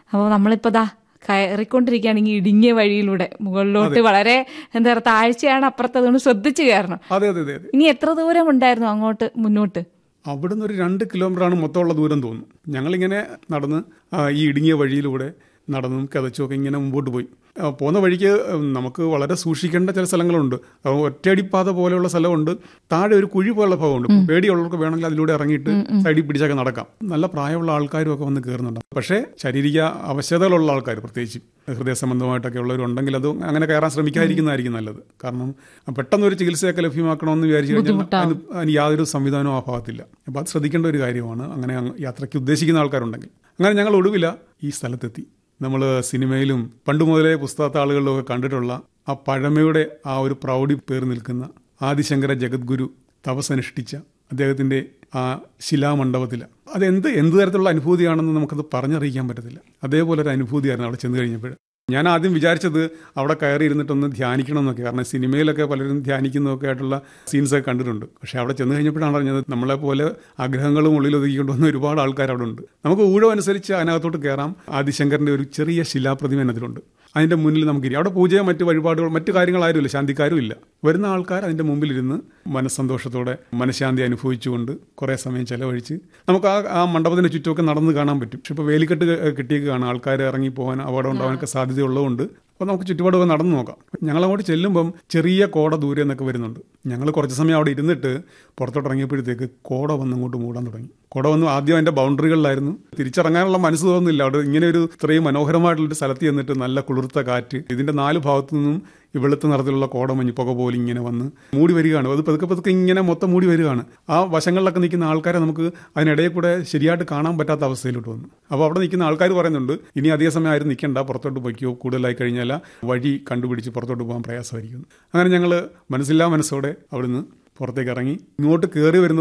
അപ്പോൾ നമ്മളിപ്പോൾ ദാ കയറിക്കൊണ്ടിരിക്കുകയാണെങ്കിൽ ഇടുങ്ങിയ വഴിയിലൂടെ മുകളിലോട്ട് വളരെ എന്താ പറയുക താഴ്ചയാണ് അപ്പുറത്ത് അതുകൊണ്ട് ശ്രദ്ധിച്ച് കയറണം അതെ അതെ അതെ അതെ ഇനി എത്ര ദൂരം ഉണ്ടായിരുന്നു അങ്ങോട്ട് മുന്നോട്ട് അവിടുന്ന് ഒരു രണ്ട് കിലോമീറ്ററാണ് മൊത്തമുള്ള ദൂരം തോന്നുന്നു ഞങ്ങളിങ്ങനെ നടന്ന് ആ, ഈ ഇടുങ്ങിയ വഴിയിലൂടെ നടന്നും കതച്ചുമൊക്കെ ഇങ്ങനെ മുമ്പോട്ട് പോയി ആ, പോകുന്ന വഴിക്ക് ഉം, നമുക്ക് വളരെ സൂക്ഷിക്കേണ്ട ചില സ്ഥലങ്ങളുണ്ട് ആ, ഒറ്റയടിപ്പാത പോലെയുള്ള സ്ഥലമുണ്ട് താഴെ ഒരു കുഴി പോലുള്ള ഭാഗമുണ്ട് ഇപ്പം പേടിയുള്ളവർക്ക് വേണമെങ്കിൽ അതിലൂടെ ഇറങ്ങിയിട്ട് സൈഡിൽ പിടിച്ചൊക്കെ നടക്കാം നല്ല പ്രായമുള്ള ആൾക്കാരും ഒക്കെ വന്ന് കയറുന്നുണ്ട് പക്ഷേ ശാരീരിക അവശതകളുള്ള ആൾക്കാർ പ്രത്യേകിച്ച് ഹൃദയ സംബന്ധമായിട്ടൊക്കെ ഉള്ളവരുണ്ടെങ്കിൽ അത് അങ്ങനെ കയറാൻ ശ്രമിക്കാതിരിക്കുന്നതായിരിക്കും നല്ലത് കാരണം പെട്ടെന്ന് ഒരു ചികിത്സയൊക്കെ ലഭ്യമാക്കണമെന്ന് വിചാരിച്ചു കഴിഞ്ഞാൽ അതിന് അതിന് യാതൊരു സംവിധാനവും ആ ഭാഗത്തില്ല അപ്പോൾ അത് ശ്രദ്ധിക്കേണ്ട ഒരു കാര്യമാണ് അങ്ങനെ അങ്ങ് യാത്രയ്ക്ക് ഉദ്ദേശിക്കുന്ന ആൾക്കാരുണ്ടെങ്കിൽ അങ്ങനെ ഞങ്ങൾ ഒടുവില ഈ സ്ഥലത്തെത്തി നമ്മൾ സിനിമയിലും പണ്ട് മുതലേ പുസ്തകത്തെ ആളുകളിലൊക്കെ കണ്ടിട്ടുള്ള ആ പഴമയുടെ ആ ഒരു പ്രൗഢി പേർ നിൽക്കുന്ന ആദിശങ്കര ജഗദ്ഗുരു തപസ്സനുഷ്ഠിച്ച അദ്ദേഹത്തിൻ്റെ ആ ശിലാമണ്ഡപത്തിൽ അതെന്ത് എന്ത് തരത്തിലുള്ള അനുഭൂതിയാണെന്ന് നമുക്കത് പറഞ്ഞറിയിക്കാൻ പറ്റത്തില്ല അതേപോലെ ഒരു അനുഭൂതിയായിരുന്നു അവിടെ ചെന്ന് കഴിഞ്ഞപ്പോൾ ഞാൻ ആദ്യം വിചാരിച്ചത് അവിടെ കയറി ഇരുന്നിട്ടൊന്ന് ധ്യാനിക്കണം എന്നൊക്കെ കാരണം സിനിമയിലൊക്കെ പലരും ധ്യാനിക്കുന്നതൊക്കെ ആയിട്ടുള്ള സീൻസൊക്കെ കണ്ടിട്ടുണ്ട് പക്ഷേ അവിടെ ചെന്ന് കഴിഞ്ഞപ്പോഴാണ് അറിഞ്ഞത് നമ്മളെ പോലെ ആഗ്രഹങ്ങളും ഉള്ളിൽ ഒതുക്കിക്കൊണ്ട് വന്ന ഒരുപാട് ആൾക്കാർ അവിടെ ഉണ്ട് നമുക്ക് ഊഴം അനുസരിച്ച് അതിനകത്തോട്ട് കയറാം ആദിശങ്കറിൻ്റെ ഒരു ചെറിയ ശിലാപ്രതിമ അതിലുണ്ട് അതിൻ്റെ മുന്നിൽ നമുക്ക് ഇരിക്കാം അവിടെ പൂജയോ മറ്റ് വഴിപാടുകൾ മറ്റു കാര്യങ്ങളാരും ഇല്ല ശാന്തിക്കാരും ഇല്ല വരുന്ന ആൾക്കാർ അതിൻ്റെ മുമ്പിലിരുന്ന് മനസ്സന്തോഷത്തോടെ മനഃശാന്തി അനുഭവിച്ചുകൊണ്ട് കുറേ സമയം ചെലവഴിച്ച് നമുക്ക് ആ ആ മണ്ഡപത്തിന് ചുറ്റുമൊക്കെ നടന്ന് കാണാൻ പറ്റും പക്ഷെ ഇപ്പോൾ വേലിക്കെട്ട് കിട്ടിയേക്ക് കാണാം ആൾക്കാർ ഇറങ്ങി പോകാൻ അപകടം ഉണ്ടാകാനൊക്കെ സാധ്യതയുള്ളതുകൊണ്ട് അപ്പോൾ നമുക്ക് ചുറ്റുപാടൊക്കെ നടന്നു നോക്കാം ഞങ്ങളങ്ങോട്ട് ചെല്ലുമ്പം ചെറിയ കോട ദൂരെ നിന്നൊക്കെ വരുന്നുണ്ട് ഞങ്ങൾ കുറച്ച് സമയം അവിടെ ഇരുന്നിട്ട് പുറത്തോട്ട് ഇറങ്ങിയപ്പോഴത്തേക്ക് കോട വന്ന് അങ്ങോട്ട് മൂടാൻ തുടങ്ങി കോട വന്ന് ആദ്യം അതിൻ്റെ ബൗണ്ടറികളിലായിരുന്നു തിരിച്ചിറങ്ങാനുള്ള മനസ്സ് തോന്നുന്നില്ല അവിടെ ഇങ്ങനെ ഒരു ഇത്രയും മനോഹരമായിട്ടുള്ളൊരു സ്ഥലത്ത് ചെന്നിട്ട് നല്ല കുളിർത്ത കാറ്റ് ഇതിൻ്റെ നാല് ഭാഗത്തു നിന്നും ഈ വെളുത്ത നിറത്തിലുള്ള കോടമഞ്ഞ് പുക പോലെ ഇങ്ങനെ വന്ന് മൂടി വരികയാണ് അത് പതുക്കെ പതുക്കെ ഇങ്ങനെ മൊത്തം മൂടി വരികയാണ് ആ വശങ്ങളിലൊക്കെ നിൽക്കുന്ന ആൾക്കാരെ നമുക്ക് അതിനിടയിൽ കൂടെ ശരിയായിട്ട് കാണാൻ പറ്റാത്ത അവസ്ഥയിലോട്ട് വന്നു അപ്പോൾ അവിടെ നിൽക്കുന്ന ആൾക്കാർ പറയുന്നുണ്ട് ഇനി അധിക സമയം ആരും നിൽക്കണ്ട പുറത്തോട്ട് പോയിക്കോ കൂടുതലായി കഴിഞ്ഞാൽ വഴി കണ്ടുപിടിച്ച് പുറത്തോട്ട് പോകാൻ പ്രയാസമായിരിക്കും അങ്ങനെ ഞങ്ങൾ മനസ്സില്ലാ മനസ്സോടെ അവിടുന്ന് പുറത്തേക്ക് ഇറങ്ങി ഇങ്ങോട്ട് കയറി വരുന്ന